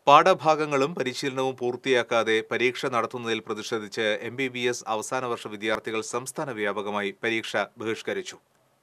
പാഠഭാഗങ്ങളും പരിശീലനവും പൂർത്തിയാക്കാതെ പരീക്ഷ നടത്തുന്നതിൽ പ്രതിഷേധിച്ച് എം ബി ബി എസ് അവസാന വർഷ വിദ്യാർത്ഥികൾ സംസ്ഥാന വ്യാപകമായി പരീക്ഷ ബഹിഷ്കരിച്ചു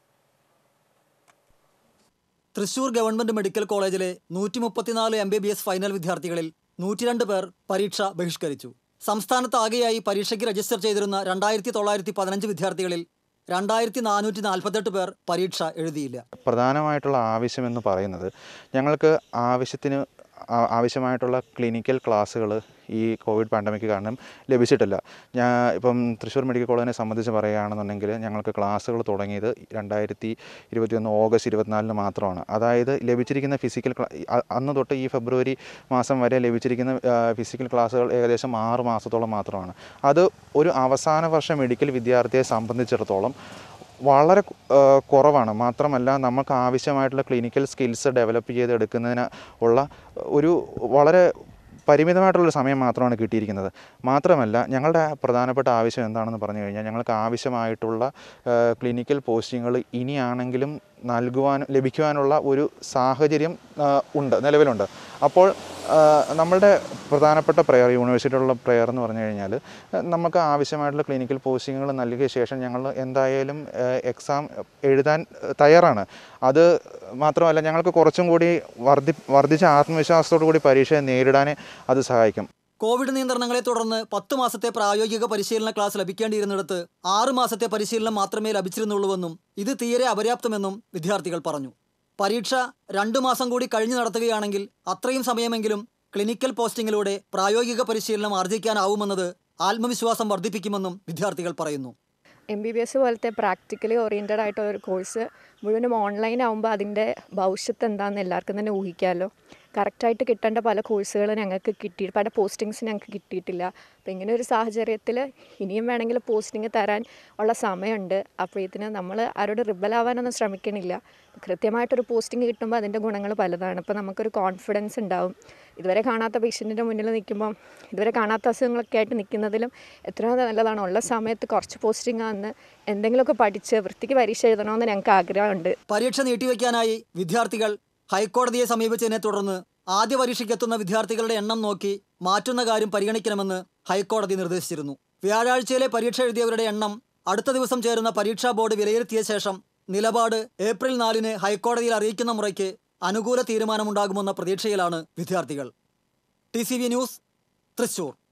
തൃശൂർ ഗവൺമെന്റ് മെഡിക്കൽ കോളേജിലെ നൂറ്റി മുപ്പത്തിനാല് M B B S final വിദ്യാർത്ഥികളിൽ നൂറ്റിരണ്ട് പേർ പരീക്ഷ ബഹിഷ്കരിച്ചു സംസ്ഥാനത്ത് ആകെയായി പരീക്ഷയ്ക്ക് രജിസ്റ്റർ ചെയ്തിരുന്ന രണ്ടായിരത്തി തൊള്ളായിരത്തി പതിനഞ്ച് വിദ്യാർത്ഥികളിൽ രണ്ടായിരത്തി നാനൂറ്റി നാൽപ്പത്തെട്ട് പേർ പരീക്ഷ എഴുതിയില്ല പ്രധാനമായിട്ടുള്ള ആവശ്യമെന്ന് പറയുന്നത് ഞങ്ങൾക്ക് ആവശ്യത്തിന് ആ- ആവശ്യമായിട്ടുള്ള ക്ലിനിക്കൽ ക്ലാസ്സുകൾ ഈ കോവിഡ് പാൻഡമിക് കാരണം ലഭിച്ചിട്ടില്ല ഞാൻ ഇപ്പം തൃശ്ശൂർ മെഡിക്കൽ കോളേജിനെ സംബന്ധിച്ച് പറയുകയാണെന്നുണ്ടെങ്കിൽ ഞങ്ങൾക്ക് ക്ലാസ്സുകൾ തുടങ്ങിയത് രണ്ടായിരത്തി ഇരുപത്തിയൊന്ന് ഓഗസ്റ്റ് ഇരുപത്തിനാലിന് മാത്രമാണ് അതായത് ലഭിച്ചിരിക്കുന്ന ഫിസിക്കൽ ക്ലാ അ- അന്ന് തൊട്ട് ഈ ഫെബ്രുവരി മാസം വരെ ലഭിച്ചിരിക്കുന്ന ആ, ഫിസിക്കൽ ക്ലാസ്സുകൾ ഏകദേശം ആറ് മാസത്തോളം മാത്രമാണ് അത് ഒരു അവസാന വർഷ മെഡിക്കൽ വിദ്യാർത്ഥിയെ സംബന്ധിച്ചിടത്തോളം വളരെ ആ, കുറവാണ് മാത്രമല്ല നമുക്ക് ആവശ്യമായിട്ടുള്ള ക്ലിനിക്കൽ സ്കിൽസ് ഡെവലപ്പ് ചെയ്തെടുക്കുന്നതിന് ഉള്ള ഒരു വളരെ പരിമിതമായിട്ടുള്ളൊരു സമയം മാത്രമാണ് കിട്ടിയിരിക്കുന്നത് മാത്രമല്ല ഞങ്ങളുടെ പ്രധാനപ്പെട്ട ആവശ്യം എന്താണെന്ന് പറഞ്ഞു കഴിഞ്ഞാൽ ഞങ്ങൾക്ക് ആവശ്യമായിട്ടുള്ള ആ, ക്ലിനിക്കൽ പോസ്റ്റിങ്ങുകൾ ഇനിയാണെങ്കിലും നൽകുവാൻ ലഭിക്കുവാനുള്ള ഒരു സാഹചര്യം ആ, ഉണ്ട് നിലവിലുണ്ട് അപ്പോൾ ആ, നമ്മളുടെ പ്രധാനപ്പെട്ട പ്രെയർ യൂണിവേഴ്സിറ്റിയിലുള്ള പ്രെയർ എന്ന് പറഞ്ഞു കഴിഞ്ഞാൽ നമുക്ക് ആവശ്യമായിട്ടുള്ള ക്ലിനിക്കൽ പോസ്റ്റിങ്ങുകൾ നൽകിയ ശേഷം ഞങ്ങൾ എന്തായാലും എക്സാം എഴുതാൻ തയ്യാറാണ് അത് മാത്രമല്ല ഞങ്ങൾക്ക് കുറച്ചും കൂടി വർദ്ധി വർദ്ധിച്ച ആത്മവിശ്വാസത്തോടു കൂടി പരീക്ഷയെ നേരിടാൻ അത് സഹായിക്കും കോവിഡ് നിയന്ത്രണങ്ങളെ തുടർന്ന് പത്ത് മാസത്തെ പ്രായോഗിക പരിശീലന ക്ലാസ് ലഭിക്കേണ്ടിയിരുന്നിടത്ത് ആറ് മാസത്തെ പരിശീലനം മാത്രമേ ലഭിച്ചിരുന്നുള്ളൂവെന്നും ഇത് തീരെ അപര്യാപ്തമെന്നും വിദ്യാർത്ഥികൾ പറഞ്ഞു പരീക്ഷ രണ്ടു മാസം കൂടി കഴിഞ്ഞു നടത്തുകയാണെങ്കിൽ അത്രയും സമയമെങ്കിലും ക്ലിനിക്കൽ പോസ്റ്റിങ്ങിലൂടെ പ്രായോഗിക പരിശീലനം ആർജിക്കാനാവുമെന്നത് ആത്മവിശ്വാസം വർദ്ധിപ്പിക്കുമെന്നും വിദ്യാർത്ഥികൾ പറയുന്നു എം ബി ബി എസ് പോലത്തെ പ്രാക്ടിക്കലി ഓറിയൻറ്റഡ് ആയിട്ടുള്ള ഒരു കോഴ്സ് മുഴുവനും ഓൺലൈൻ ആകുമ്പോൾ അതിൻ്റെ ഭവിഷ്യത്ത് എന്താണെന്ന് എല്ലാവർക്കും തന്നെ ഊഹിക്കാമല്ലോ കറക്റ്റായിട്ട് കിട്ടേണ്ട പല കോഴ്സുകൾ ഞങ്ങൾക്ക് കിട്ടി പല പോസ്റ്റിങ്സ് ഞങ്ങൾക്ക് കിട്ടിയിട്ടില്ല അപ്പോൾ ഇങ്ങനെ ഒരു സാഹചര്യത്തിൽ ഇനിയും വേണമെങ്കിൽ പോസ്റ്റിംഗ് തരാൻ ഉള്ള സമയമുണ്ട് അപ്പോഴത്തേന് നമ്മൾ ആരോട് റിബലാവാനൊന്നും ശ്രമിക്കണില്ല കൃത്യമായിട്ടൊരു പോസ്റ്റിംഗ് കിട്ടുമ്പോൾ അതിൻ്റെ ഗുണങ്ങൾ പലതാണ് ഇപ്പോൾ നമുക്കൊരു കോൺഫിഡൻസ് ഉണ്ടാവും ഇതുവരെ കാണാത്ത പേഷ്യൻറ്റിൻ്റെ മുന്നിൽ നിൽക്കുമ്പം ഇതുവരെ കാണാത്ത അസുഖങ്ങളൊക്കെ ആയിട്ട് നിൽക്കുന്നതിലും എത്രയോ നല്ലതാണ് ഉള്ള സമയത്ത് കുറച്ച് പോസ്റ്റിംഗ് ആണെന്ന് എന്തെങ്കിലുമൊക്കെ പഠിച്ച് വൃത്തിക്ക് പരീക്ഷ എഴുതണമെന്ന് ഞങ്ങൾക്ക് ആഗ്രഹമുണ്ട് പരീക്ഷ നീട്ടിവെക്കാനായി വിദ്യാർത്ഥികൾ ഹൈക്കോടതിയെ സമീപിച്ചതിനെ തുടർന്ന് ആദ്യ പരീക്ഷയ്ക്കെത്തുന്ന വിദ്യാർത്ഥികളുടെ എണ്ണം നോക്കി മാറ്റുന്ന കാര്യം പരിഗണിക്കണമെന്ന് ഹൈക്കോടതി നിർദ്ദേശിച്ചിരുന്നു വ്യാഴാഴ്ചയിലെ പരീക്ഷ എഴുതിയവരുടെ എണ്ണം അടുത്ത ദിവസം ചേരുന്ന പരീക്ഷാ ബോർഡ് വിലയിരുത്തിയ ശേഷം നിലപാട് ഏപ്രിൽ നാലിന് ഹൈക്കോടതിയിൽ അറിയിക്കുന്ന മുറയ്ക്ക് അനുകൂല തീരുമാനമുണ്ടാകുമെന്ന പ്രതീക്ഷയിലാണ് വിദ്യാർത്ഥികൾ ടി ന്യൂസ് തൃശൂർ